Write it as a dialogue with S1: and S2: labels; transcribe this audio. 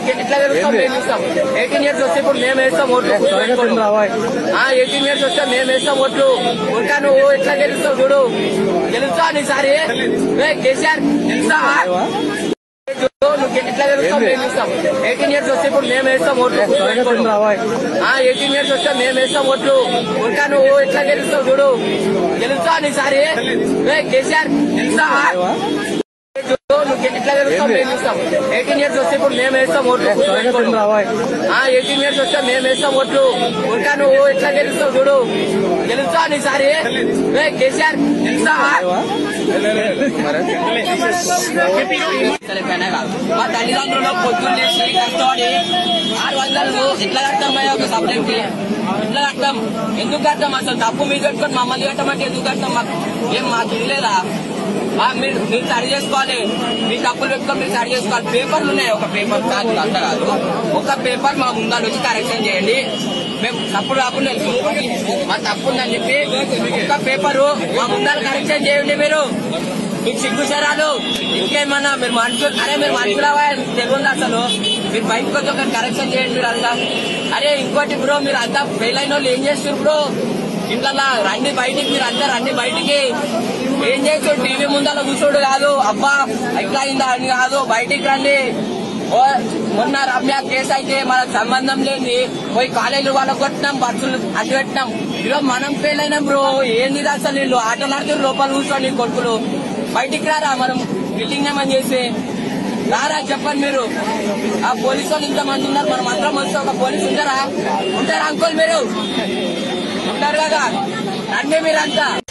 S1: ఎట్లా తెలుస్తాం మేము ఇస్తాం ఎయిటీన్ ఇయర్స్ వస్తే ఇప్పుడు మేము వేస్తాం ఓట్లు ఎయిటీన్ ఇయర్స్ వస్తే మేము వేస్తాం ఓట్లు ఇంకా నువ్వు ఎట్లా గెలుస్తావు చూడు గెలుస్తావు నీసారి ఏ కేసీఆర్ గెలుస్తావా నువ్వు ఎట్లా గెలుస్తావు మేము ఇస్తాం ఎయిటీన్ ఇయర్స్ వస్తే ఇప్పుడు మేము వేస్తాం ఓట్లు ఎయిటీన్ ఇయర్స్ వస్తే మేము వేస్తాం ఓట్లు ఇంకా నువ్వు ఎట్లా గెలుస్తావు చూడు గెలుస్తావా నీసారి ఏ కేసీఆర్ గెలుస్తావా నువ్వు ఎట్లా గెలుస్తావు మేము ఇస్తాం ఎయిటీన్ ఇయర్స్ వస్తే ఇప్పుడు మేము వేస్తాం ఓట్లు ఎయిటీన్ ఇయర్స్ వస్తే మేము వేస్తాం ఓట్లు ఇంకా నువ్వు ఎట్లా గెలుస్తావు చూడు గెలుస్తావా నీసారి ఏ కేసీఆర్ గెలుస్తావా తెలిపోయినా కాదు మా తల్లిదండ్రులు పొద్దున్న లేచి కష్టపడి ఆరు వందలు ఎట్లా కడతాం భయ ఒక సబ్జెక్ట్ కి ఎట్లా కడతాం ఎందుకు కడతాం అసలు తప్పు మీద పెట్టుకొని మమ్మల్ని కట్టమంటే ఎందుకు కడతాం మాకు ఏం మాకు తెలియలేదా ఆ, మీరు మీరు సరి చేసుకోవాలి మీ తప్పులు పెట్టుకొని మీరు సరి చేసుకోవాలి పేపర్లు ఉన్నాయి ఒక పేపర్ కాదు అంత కాదు ఒక పేపర్ మా ముందర వచ్చి కరెక్షన్ చేయండి మేము తప్పుడు కాకుండా వెళ్తాం. మా తప్పు ఉందని చెప్పి ఒక పేపరు మా ముందర కరెక్షన్ చేయండి మీరు మీకు సిగ్గు సరాలు ఇంకేమన్నా మీరు మనుషులు అరే మీరు మనుషులవా తెలియదు అసలు మీరు బయటకు వచ్చి ఒక కరెక్షన్ చేయండి మీరు అంతా అరే ఇంకోటి బ్రో మీరు అంతా ఫెయిల్ అయిన వాళ్ళు ఏం చేస్తారు బ్రో ఇంట్లో రండి బయటికి మీరు అంతా రండి బయటికి ఏం చేస్తాడు టీవీ ముందర కూర్చోడు కాదు అబ్బా ఎట్లా అయిందా అని కాదు బయటికి రండి ఓ, మొన్న రమ్య కేసు అయితే మనకు సంబంధం లేని పోయి కాలేజీలు వాళ్ళకి కొట్టినాం బస్సులు అడ్డు పెట్టినాం ఈరోజు మనం ఫెయిల్ అయినాం బ్రో ఏంది ఇది అసలు వీళ్ళు ఆటలు ఆడుతున్నారు లోపల కూర్చోండి కొడుకులు బయటికి రారా మనం బిల్డింగ్ ఏమని చేసి రారా చెప్పండి మీరు ఆ పోలీసు వాళ్ళు ఇంతమంది ఉన్నారు మనం అందరం వస్తే ఒక పోలీసు ఉంటారా ఉంటారా అంకుల్ మీరు ఉంటారు కదా రండి మీరంతా